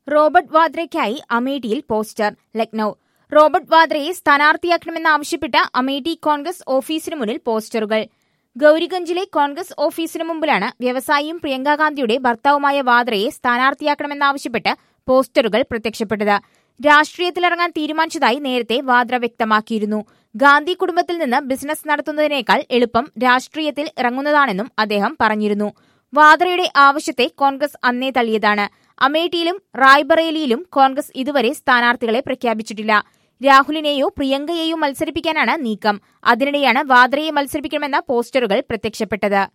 Robert വാദ്രയ്ക്കായി അമേഠിയിൽ poster Lucknow Robert വാദ്രയെ സ്ഥാനാർത്ഥിയാക്കണമെന്നാവശ്യപ്പെട്ട് അമേഠി കോൺഗ്രസ് ഓഫീസിനു മുന്നിൽ പോസ്റ്ററുകൾ ഗൌരിഗഞ്ചിലെ കോൺഗ്രസ് ഓഫീസിനു മുമ്പിലാണ് വ്യവസായിയും പ്രിയങ്ക ഗാന്ധിയുടെ ഭർത്താവുമായ വാദ്രയെ സ്ഥാനാർത്ഥിയാക്കണമെന്നാവശ്യപ്പെട്ട് പോസ്റ്ററുകൾ പ്രത്യക്ഷപ്പെട്ടത് രാഷ്ട്രീയത്തിലിറങ്ങാൻ തീരുമാനിച്ചതായി നേരത്തെ വാദ്ര വ്യക്തമാക്കിയിരുന്നു ഗാന്ധി കുടുംബത്തിൽ നിന്ന് ബിസിനസ് നടത്തുന്നതിനേക്കാൾ എളുപ്പം രാഷ്ട്രീയത്തിൽ ഇറങ്ങുന്നതാണെന്നും അദ്ദേഹം പറഞ്ഞിരുന്നു വാദ്രയുടെ ആവശ്യത്തെ കോൺഗ്രസ് അന്നേ തള്ളിയതാണ് അമേഠിയിലും റായ്ബറേലിയിലും കോൺഗ്രസ് ഇതുവരെ സ്ഥാനാർത്ഥികളെ പ്രഖ്യാപിച്ചിട്ടില്ല രാഹുലിനെയോ പ്രിയങ്കയെയോ മത്സരിപ്പിക്കാനാണ് നീക്കം അതിനിടെയാണ് വാദ്രയെ മത്സരിപ്പിക്കണമെന്ന പോസ്റ്ററുകൾ പ്രത്യക്ഷപ്പെട്ടത്